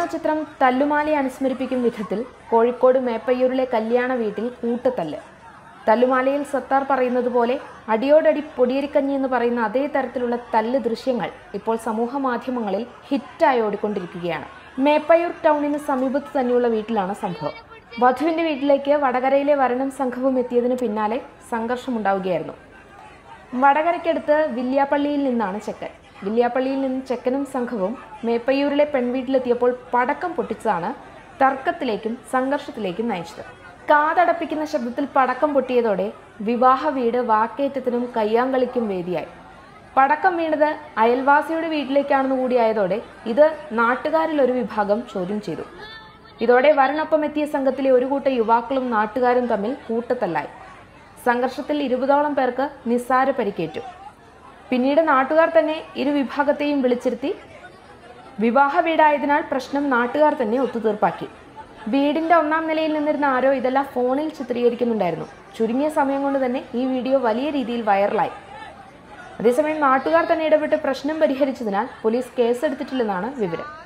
ചിത്രം തല്ലുമാലയെ അനുസ്മരിപ്പിക്കും വിധത്തിൽ കോഴിക്കോട് മേപ്പയ്യൂരിലെ കല്യാണ വീട്ടിൽ കൂട്ടത്തല്ല് തല്ലുമാലയിൽ സത്താർ പറയുന്നത് പോലെ അടിയോടടി പൊടിയരിക്കഞ്ഞി എന്ന് പറയുന്ന അതേ തരത്തിലുള്ള തല്ല് ദൃശ്യങ്ങൾ ഇപ്പോൾ സമൂഹ മാധ്യമങ്ങളിൽ ഹിറ്റായി ഓടിക്കൊണ്ടിരിക്കുകയാണ് മേപ്പയ്യൂർ ടൗണിന് സമീപത്ത് തന്നെയുള്ള വീട്ടിലാണ് സംഭവം വധുവിന്റെ വീട്ടിലേക്ക് വടകരയിലെ വരണം സംഘവും എത്തിയതിന് പിന്നാലെ സംഘർഷമുണ്ടാവുകയായിരുന്നു വടകരയ്ക്കടുത്ത് വില്യാപ്പള്ളിയിൽ നിന്നാണ് ചെക്കൻ വില്യാപ്പള്ളിയിൽ നിന്ന് ചെക്കനും സംഘവും മേപ്പയ്യൂരിലെ പെൺവീട്ടിലെത്തിയപ്പോൾ പടക്കം പൊട്ടിച്ചതാണ് തർക്കത്തിലേക്കും സംഘർഷത്തിലേക്കും നയിച്ചത് കാതടപ്പിക്കുന്ന ശബ്ദത്തിൽ പടക്കം പൊട്ടിയതോടെ വിവാഹ വീട് വാക്കേറ്റത്തിനും കയ്യാങ്കളിക്കും വേദിയായി പടക്കം വീണത് അയൽവാസിയുടെ വീട്ടിലേക്കാണെന്ന് കൂടിയായതോടെ ഇത് നാട്ടുകാരിൽ ഒരു വിഭാഗം ചോദ്യം ചെയ്തു ഇതോടെ വരനൊപ്പം എത്തിയ സംഘത്തിലെ ഒരു കൂട്ടം യുവാക്കളും നാട്ടുകാരും തമ്മിൽ കൂട്ടത്തല്ലായി സംഘർഷത്തിൽ ഇരുപതോളം പേർക്ക് നിസ്സാര പരിക്കേറ്റു പിന്നീട് നാട്ടുകാർ തന്നെ ഇരു വിഭാഗത്തെയും വിളിച്ചിരുത്തി വിവാഹ വീടായതിനാൽ പ്രശ്നം നാട്ടുകാർ തന്നെ ഒത്തുതീർപ്പാക്കി വീടിന്റെ ഒന്നാം നിലയിൽ നിന്നിരുന്ന ആരോ ഇതെല്ലാം ഫോണിൽ ചിത്രീകരിക്കുന്നുണ്ടായിരുന്നു ചുരുങ്ങിയ സമയം കൊണ്ട് തന്നെ ഈ വീഡിയോ വലിയ രീതിയിൽ വൈറലായി അതേസമയം നാട്ടുകാർ തന്നെ ഇടപെട്ട് പ്രശ്നം പരിഹരിച്ചതിനാൽ പോലീസ് കേസെടുത്തിട്ടില്ലെന്നാണ് വിവരം